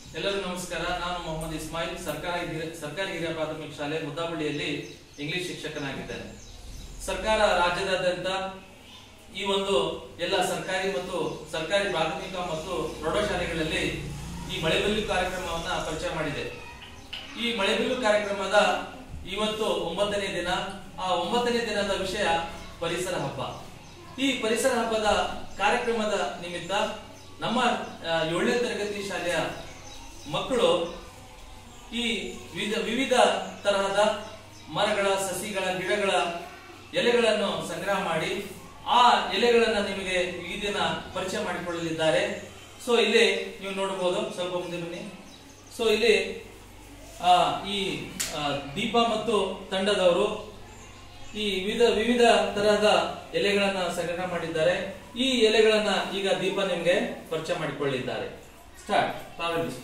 ಎಲ್ಲರಿಗೂ ನಮಸ್ಕಾರ ನಾನು ಮೊಹಮ್ಮದ್ ಇಸ್ಮಾಯಿಲ್ ಸರ್ಕಾರಿ ಹಿರಿಯ- ಸರ್ಕಾರಿ ಹಿರಿಯ ಪ್ರಾಥಮಿಕ ಶಾಲೆ ಮುದ್ದಾಬಳ್ಳಿಯಲ್ಲಿ ಇಂಗ್ಲಿಷ್ ಶಿಕ್ಷಕನಾಗಿದ್ದೇನೆ ಸರ್ಕಾರ ರಾಜ್ಯದಾದ್ಯಂತ ಈ ಒಂದು ಎಲ್ಲ ಸರ್ಕಾರಿ ಮತ್ತು ಸರ್ಕಾರಿ ಪ್ರಾಥಮಿಕ ಮತ್ತು ಪ್ರೌಢಶಾಲೆಗಳಲ್ಲಿ ಈ ಮಳೆಬಿಲ್ಲು ಕಾರ್ಯಕ್ರಮವನ್ನ ಪರಿಚಯ ಮಾಡಿದೆ ಈ ಮಳೆಬಿಲ್ಲು ಕಾರ್ಯಕ್ರಮದ ಇವತ್ತು ಒಂಬತ್ತನೇ ದಿನ ಆ ಒಂಬತ್ತನೇ ದಿನದ ವಿಷಯ ಪರಿಸರ ಹಬ್ಬ ಈ ಪರಿಸರ ಹಬ್ಬದ ಕಾರ್ಯಕ್ರಮದ ನಿಮಿತ್ತ ನಮ್ಮ ಆ, ಏಳನೇ ತರಗತಿ ಶಾಲೆಯ ಮಕ್ಕಳು ಈ ವಿವಿಧ ವಿವಿಧ ತರಹದ ಮರಗಳ ಸಸಿಗಳ ಗಿಡಗಳ ಎಲೆಗಳನ್ನು ಸಂಗ್ರಹ ಮಾಡಿ ಆ ಎಲೆಗಳನ್ನ ನಿಮಗೆ ಈ ದಿನ ಪರಿಚಯ ಮಾಡಿಕೊಳ್ಳಲಿದ್ದಾರೆ ಸೊ ಇಲ್ಲಿ ನೀವು ನೋಡಬಹುದು ಸ್ವಲ್ಪ ಮುಂದೆ ಬನ್ನಿ ಸೊ ಇಲ್ಲಿ ಆ, ಈ ಆ, ದೀಪ ಮತ್ತು ತಂಡದವರು ಈ ವಿವಿಧ ವಿವಿಧ ತರಹದ ಎಲೆಗಳನ್ನ ಸಂಗ್ರಹ ಮಾಡಿದ್ದಾರೆ ಈ ಎಲೆಗಳನ್ನ ಈಗ ದೀಪ ನಿಮ್ಗೆ ಪರಿಚಯ ಮಾಡಿಕೊಳ್ಳಿದ್ದಾರೆ ಸ್ಟಾರ್ಟ್ ಪ್ರಾರಂಭಿಸಿ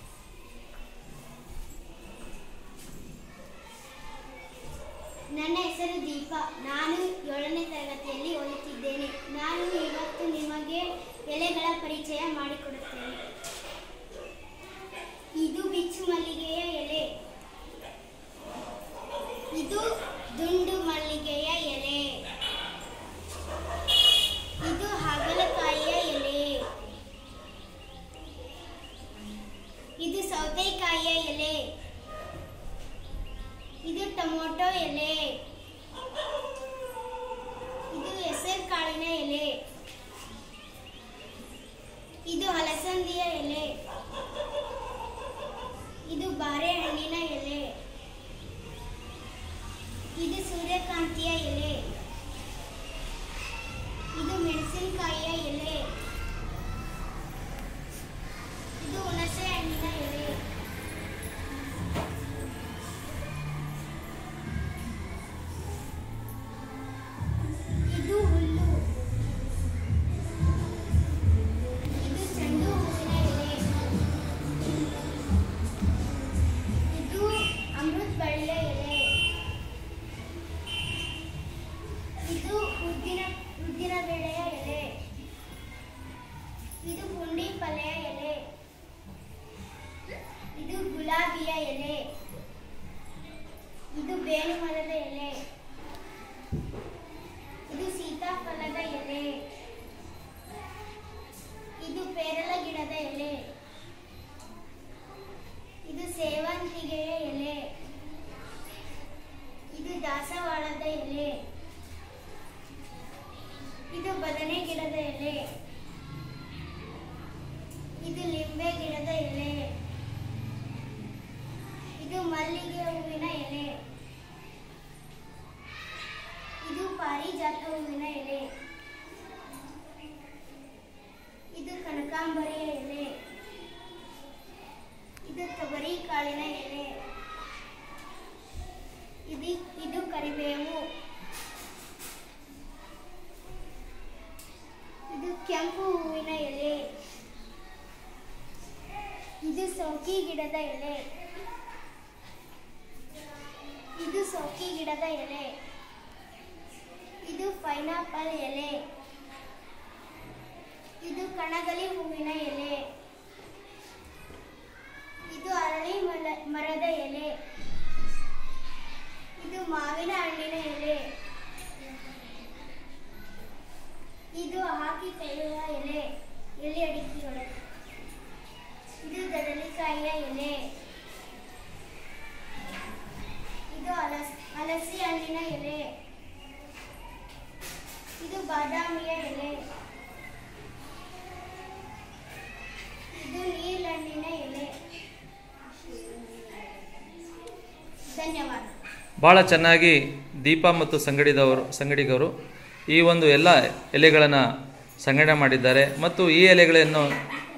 ನನ್ನ ಹೆಸರು ದೀಪ ನಾನು ಏಳನೇ ತರಗತಿಯಲ್ಲಿ ಓದುತ್ತಿದ್ದೇನೆ ನಾನು ಇವತ್ತು ನಿಮಗೆ ಎಲೆಗಳ ಪರಿಚಯ ಮಾಡಿಕೊಡುತ್ತೇನೆ ಇದು ಬಿಚ್ಚು ಮಲ್ಲಿಗೆಯ ಎಲೆ ಇದು ದುಂಡು ಮಲ್ಲಿಗೆಯ ಎಲೆ ಇದು ಹಾಗಲಕಾಯಿಯ ಎಲೆ ಇದು ಸೌತೆಕಾಯಿಯ ಎಲೆ ಇದು ಟೊಮೊಟೊ ಎಲೆ ಇದು ಹೆಸರು ಕಾಳಿನ ಎಲೆ ಇದು ಹಲಸಂದಿಯ ಎಲೆ ಇದು ಬಾರೆಹಣ್ಣಿನ ಎಲೆ ಇದು ಸೂರ್ಯಕಾಂತಿಯ ಎಲೆ ಇದು ಮೆಣಸಿನಕಾಯಿಯ ಎಲೆ ಇದು ಹುಣಸೆ ಹಣ್ಣಿನ ಎಲೆ ಇದು ಹುಲ್ಲು ಇದು ಚೆಂಡು ಹೂವಿನ ಎಲೆ ಇದು ಅಮೃತ ಬಳ್ಳಿಯ ಎಲೆ ಇದು ಉದ್ದಿನ ಉದ್ದಿನ ಬೇಳೆಯ ಎಲೆ ಇದು ಪುಂಡಿ ಪಲ್ಲೆಯ ಎಲೆ ಇದು ಗುಲಾಬಿಯ ಎಲೆ ಇದು ಬೇರು ಮರದ ಎಲೆ ಇದು ಸೀತಾಫಲದ ಎಲೆ ಇದು ಪೇರಲ ಗಿಡದ ಎಲೆ ಇದು ಸೇವಂತಿಗೆಯ ಎಲೆ ಇದು ದಾಸವಾಳದ ಎಲೆ ಇದು ಬದನೆ ಗಿಡದ ಎಲೆ ಇದು ಲಿಂಬೆ ಗಿಡದ ಎಲೆ ಇದು ಮಲ್ಲಿಗೆ ಹೂವಿನ ಎಲೆ ಇದು ಪಾರಿಜಾತ ಹೂವಿನ ಎಲೆ ಇದು ಕನಕಾಂಬರಿಯ ಎಲೆ ಇದು ತೊಗರಿ ಕಾಳಿನ ಎಲೆ ಇದು ಇದು ಕರಿಬೇವು ಇದು ಕೆಂಪು ಹೂವಿನ ಎಲೆ ಇದು ಸೌಕಿ ಗಿಡದ ಎಲೆ ಇದು ಸೌಕಿ ಗಿಡದ ಎಲೆ ಇದು ಪೈನಾಪಲ್ ಎಲೆ ಇದು ಕಣಗಲಿ ಹೂವಿನ ಎಲೆ ಇದು ಅರಳಿ ಮಲ ಮರದ ಎಲೆ ಇದು ಮಾವಿನ ಹಣ್ಣಿನ ಎಲೆ ಇದು ಹಾಕಿ ಕೈಯುವ ಎಲೆ ಎಲೆ ಅಡಿಕೆಯೊಳಗೆ ಇದು ದಡಲಿಕಾಯಿಯ ಎಲೆ ಇದು ಹಲಸ್ ಹಲಸಿ ಹಣ್ಣಿನ ಎಲೆ ಇದು ಬಾದಾಮಿಯ ಎಲೆ ಇದು ನೀಲಹಣ್ಣಿನ ಎಲೆ ಧನ್ಯವಾದ ಬಹಳ ಚೆನ್ನಾಗಿ ದೀಪ ಮತ್ತು ಸಂಗಡಿದವರು ಸಂಗಡಿಗರು ಈ ಒಂದು ಎಲ್ಲ ಎಲೆಗಳನ್ನು ಸಂಗ್ರಹಣೆ ಮಾಡಿದ್ದಾರೆ ಮತ್ತು ಈ ಎಲೆಗಳನ್ನು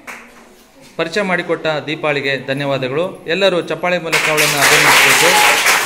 ಪರಿಚಯ ಮಾಡಿಕೊಟ್ಟ ದೀಪಾಳಿಗೆ ಧನ್ಯವಾದಗಳು ಎಲ್ಲರೂ ಚಪ್ಪಾಳೆ ಮೂಲಕ ಅವಳನ್ನು ಅಭಿನಂದಿಸಬೇಕು